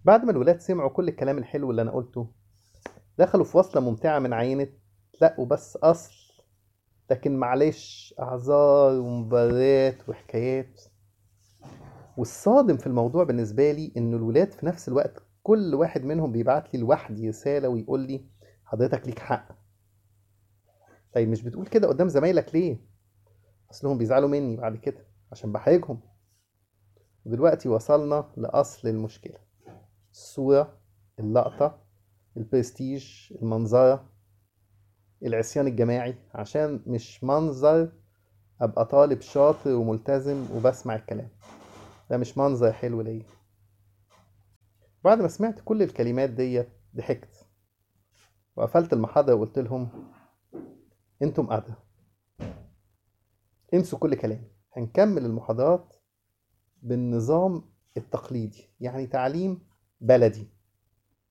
بعد ما الولاد سمعوا كل الكلام الحلو اللي أنا قلته دخلوا في وصلة ممتعة من عينة لقوا بس أصل لكن معلش أعذار ومباريات وحكايات والصادم في الموضوع بالنسبة لي إن الولاد في نفس الوقت كل واحد منهم بيبعت لي لوحدي رسالة ويقول لي حضرتك ليك حق طيب مش بتقول كده قدام زمايلك ليه؟ أصلهم بيزعلوا مني بعد كده عشان بحرجهم ودلوقتي وصلنا لأصل المشكلة الصورة اللقطة البرستيج المنظرة العصيان الجماعي عشان مش منظر أبقى طالب شاطر وملتزم وبسمع الكلام ده مش منظر حلو ليا بعد ما سمعت كل الكلمات دي ضحكت وقفلت المحاضرة وقلت لهم انتم قادة انسوا كل كلام هنكمل المحاضرات بالنظام التقليدي يعني تعليم بلدي